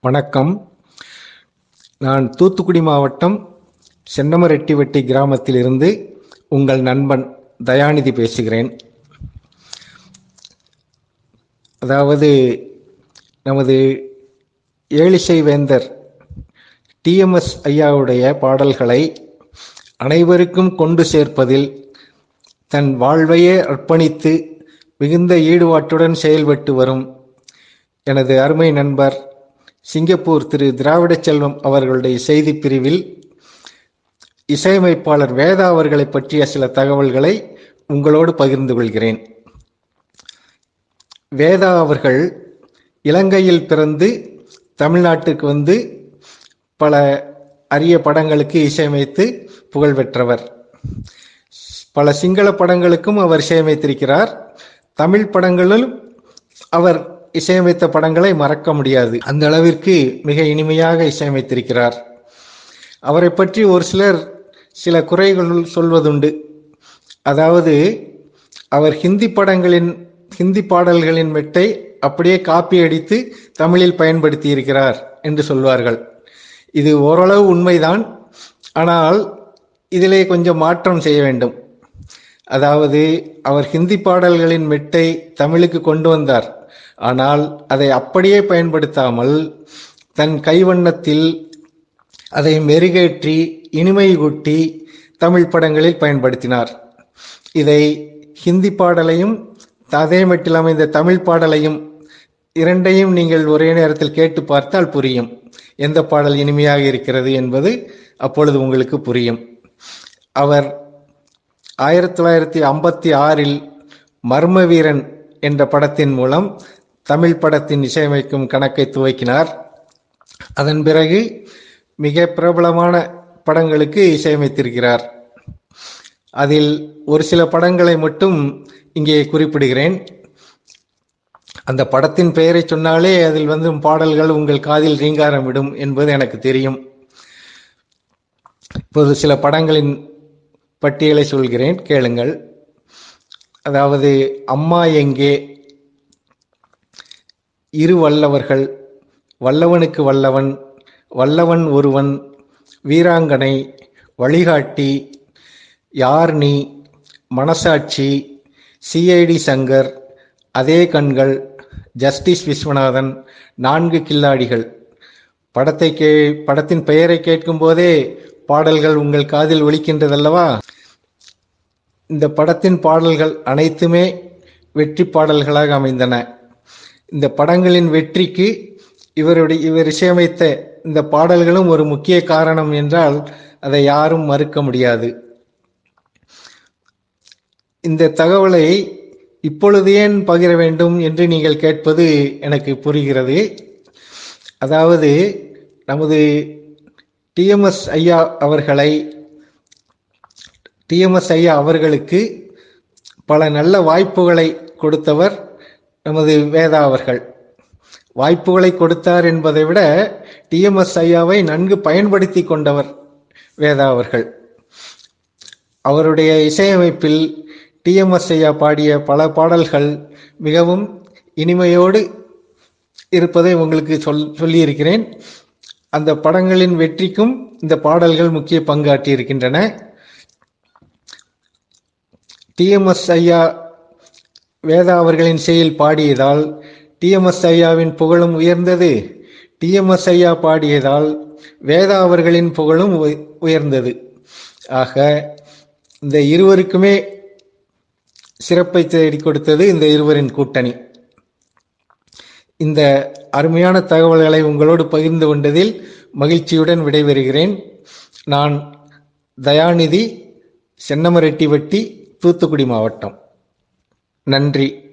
வணக்கம் நான் தூத்துக்குடி மாவட்டம் சென்னமரெட்டிவெட்டி கிராமத்திலிருந்து உங்கள் நண்பன் தயாநிதி பேசுகிறேன் அதாவது நமது ஏழிசை வேந்தர் டிஎம்எஸ் ஐயாவுடைய பாடல்களை அனைவருக்கும் கொண்டு சேர்ப்பதில் தன் வாழ்வையே அர்ப்பணித்து மிகுந்த ஈடுபாட்டுடன் செயல்பட்டு வரும் எனது அருமை நண்பர் சிங்கப்பூர் திரு திராவிட செல்வம் அவர்களுடைய செய்தி பிரிவில் இசையமைப்பாளர் வேதா அவர்களை பற்றிய சில தகவல்களை உங்களோடு பகிர்ந்து கொள்கிறேன் வேதா அவர்கள் இலங்கையில் பிறந்து தமிழ்நாட்டுக்கு வந்து பல அரிய படங்களுக்கு இசையமைத்து புகழ் பெற்றவர் பல சிங்கள படங்களுக்கும் அவர் இசையமைத்திருக்கிறார் தமிழ் படங்களிலும் அவர் இசையமைத்த படங்களை மறக்க முடியாது அந்த அளவிற்கு மிக இனிமையாக இசையமைத்திருக்கிறார் அவரை பற்றி ஒரு சிலர் சில குறைகள் சொல்வதுண்டு அதாவது அவர் ஹிந்தி படங்களின் ஹிந்தி பாடல்களின் மெட்டை அப்படியே காப்பி அடித்து தமிழில் பயன்படுத்தி இருக்கிறார் என்று சொல்வார்கள் இது ஓரளவு உண்மைதான் ஆனால் இதிலே கொஞ்சம் மாற்றம் செய்ய வேண்டும் அதாவது அவர் ஹிந்தி பாடல்களின் மெட்டை தமிழுக்கு கொண்டு வந்தார் ஆனால் அதை அப்படியே பயன்படுத்தாமல் தன் கைவண்ணத்தில் அதை மெருகேற்றி இனிமை கூட்டி தமிழ் படங்களில் பயன்படுத்தினார் இதை ஹிந்தி பாடலையும் அதே மட்டில் அமைந்த தமிழ் பாடலையும் இரண்டையும் நீங்கள் ஒரே நேரத்தில் கேட்டு பார்த்தால் புரியும் எந்த பாடல் இனிமையாக இருக்கிறது என்பது அப்பொழுது உங்களுக்கு புரியும் அவர் ஆயிரத்தி தொள்ளாயிரத்தி ஐம்பத்தி ஆறில் மர்ம வீரன் என்ற படத்தின் மூலம் தமிழ் படத்தின் இசையமைக்கும் கணக்கை துவக்கினார் அதன் பிறகு மிக பிரபலமான படங்களுக்கு இசையமைத்திருக்கிறார் அதில் ஒரு சில படங்களை மட்டும் இங்கே குறிப்பிடுகிறேன் அந்த படத்தின் பெயரை சொன்னாலே அதில் வந்து பாடல்கள் உங்கள் காதில் ரீங்காரம் விடும் என்பது எனக்கு தெரியும் இப்போது சில படங்களின் பட்டியலை சொல்கிறேன் கேளுங்கள் அதாவது அம்மா எங்கே இரு வல்லவர்கள் வல்லவனுக்கு வல்லவன் வல்லவன் ஒருவன் வீராங்கனை வழிகாட்டி யார் நீ மனசாட்சி சிஐடி சங்கர் அதே கண்கள் ஜஸ்டிஸ் விஸ்வநாதன் நான்கு கில்லாடிகள் படத்தை கே படத்தின் பெயரை கேட்கும் போதே பாடல்கள் உங்கள் காதில் ஒலிக்கின்றதல்லவா இந்த படத்தின் பாடல்கள் அனைத்துமே வெற்றி பாடல்களாக அமைந்தன இந்த படங்களின் வெற்றிக்கு இவருடைய இவர் இசையமைத்த இந்த பாடல்களும் ஒரு முக்கிய காரணம் என்றால் அதை யாரும் மறுக்க முடியாது இந்த தகவலை இப்பொழுது ஏன் பகிர வேண்டும் என்று நீங்கள் கேட்பது எனக்கு புரிகிறது அதாவது நமது டிஎம்எஸ் ஐயா அவர்களை டிஎம்எஸ் ஐயா அவர்களுக்கு பல நல்ல வாய்ப்புகளை கொடுத்தவர் நமது வேதா அவர்கள் வாய்ப்புகளை கொடுத்தார் என்பதை விட டிஎம்எஸ் ஐயாவை நன்கு பயன்படுத்தி கொண்டவர் வேதா அவர்கள் அவருடைய இசையமைப்பில் டிஎம்எஸ் ஐயா பாடிய பல பாடல்கள் மிகவும் இனிமையோடு இருப்பதை உங்களுக்கு சொல் சொல்லியிருக்கிறேன் அந்த படங்களின் வெற்றிக்கும் இந்த பாடல்கள் முக்கிய பங்காற்றி இருக்கின்றன டிஎம்எஸ் ஐயா வேதா அவர்களின் செயல் பாடியதால் டிஎம்எஸ் ஐயாவின் புகழும் உயர்ந்தது டிஎம்எஸ் ஐயா பாடியதால் வேதா அவர்களின் புகழும் உயர்ந்தது ஆக இந்த இருவருக்குமே சிறப்பை தேடி கொடுத்தது இந்த இருவரின் கூட்டணி இந்த அருமையான தகவல்களை உங்களோடு பகிர்ந்து கொண்டதில் மகிழ்ச்சியுடன் விடைபெறுகிறேன் நான் தயாநிதி சென்னமரெட்டி வெட்டி தூத்துக்குடி மாவட்டம் நன்றி